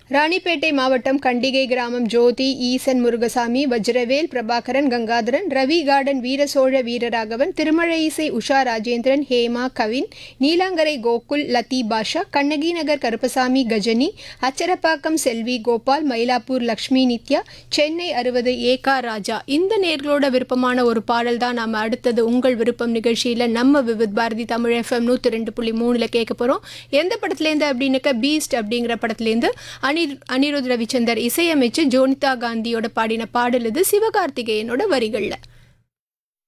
ராணிப்பேட்டை மாவட்டம் கண்டிகை கிராமம் ஜோதி ஈசன் முருகசாமி வஜ்ரவேல் பிரபாகரன் கங்காதரன் ரவி கார்டன் வீரசோழ வீரராகவன் திருமழை இசை உஷா ராஜேந்திரன் ஹேமா கவின் நீலாங்கரை கோகுல் லத்தி பாஷா கண்ணகி நகர் கருப்பசாமி கஜனி அச்சரப்பாக்கம் செல்வி கோபால் மயிலாப்பூர் லக்ஷ்மி நித்யா சென்னை அறுபது ஏகா ராஜா இந்த நேர்களோட விருப்பமான ஒரு பாடல் தான் நாம அடுத்தது உங்கள் விருப்பம் நிகழ்ச்சியில நம்ம விவித் பாரதி தமிழ் எஃப்எம் நூற்றி ரெண்டு புள்ளி மூணுல கேட்க போறோம் எந்த படத்துலேருந்து அப்படின்னாக்க பீஸ்ட் அப்படிங்கிற படத்துலேருந்து அனி அனிருத் ரவிச்சந்தர் இசையமைச்சு ஜோனிதா காந்தியோட பாடின பாடல் இது சிவகார்த்திகேயனோட வரிகளில்